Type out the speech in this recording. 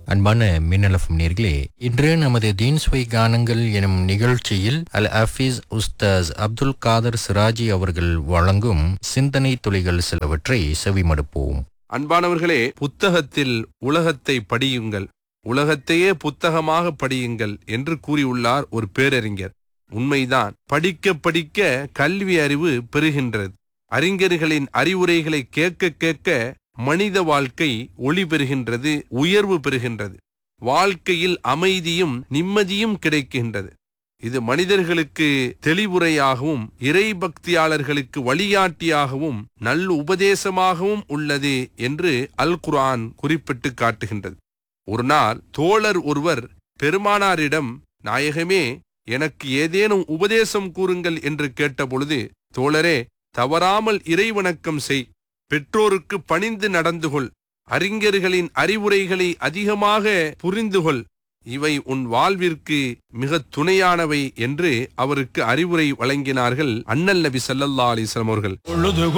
அன்பான மின்னலஃபம் நேர்களே இன்று நமது தீன்ஸ்வை கானங்கள் எனும் நிகழ்ச்சியில் அல் ஹஃபீஸ் உஸ்தாஸ் அப்துல் காதர் சிராஜி அவர்கள் வழங்கும் சிந்தனை துளிகள் சிலவற்றை செவிமடுப்போம் அன்பானவர்களே புத்தகத்தில் உலகத்தை படியுங்கள் உலகத்தையே புத்தகமாக படியுங்கள் என்று கூறியுள்ளார் ஒரு பேரறிஞர் உண்மைதான் படிக்க படிக்க கல்வி அறிவு பெறுகின்றது அறிஞர்களின் அறிவுரைகளை கேட்க கேட்க மனித வாழ்க்கை ஒளி பெறுகின்றது உயர்வு பெறுகின்றது வாழ்க்கையில் அமைதியும் நிம்மதியும் கிடைக்கின்றது இது மனிதர்களுக்கு தெளிவுரையாகவும் இறை பக்தியாளர்களுக்கு வழிகாட்டியாகவும் நல் உபதேசமாகவும் உள்ளது என்று அல் குர்ஆன் குறிப்பிட்டு காட்டுகின்றது ஒரு நாள் தோழர் ஒருவர் பெருமானாரிடம் நாயகமே எனக்கு ஏதேனும் உபதேசம் கூறுங்கள் என்று கேட்டபொழுது தோழரே தவறாமல் இறைவணக்கம் செய் பெற்றோருக்கு பணிந்து நடந்து கொள் அறிஞர்களின் அறிவுரைகளை அதிகமாக புரிந்து கொள் இவை உன் வாழ்விற்கு மிக துணையானவை என்று அவருக்கு அறிவுரை வழங்கினார்கள் அண்ணல் நபி ஸல்லல்லாஹு அலைஹி வஸல்லம் அவர்கள் பொழுது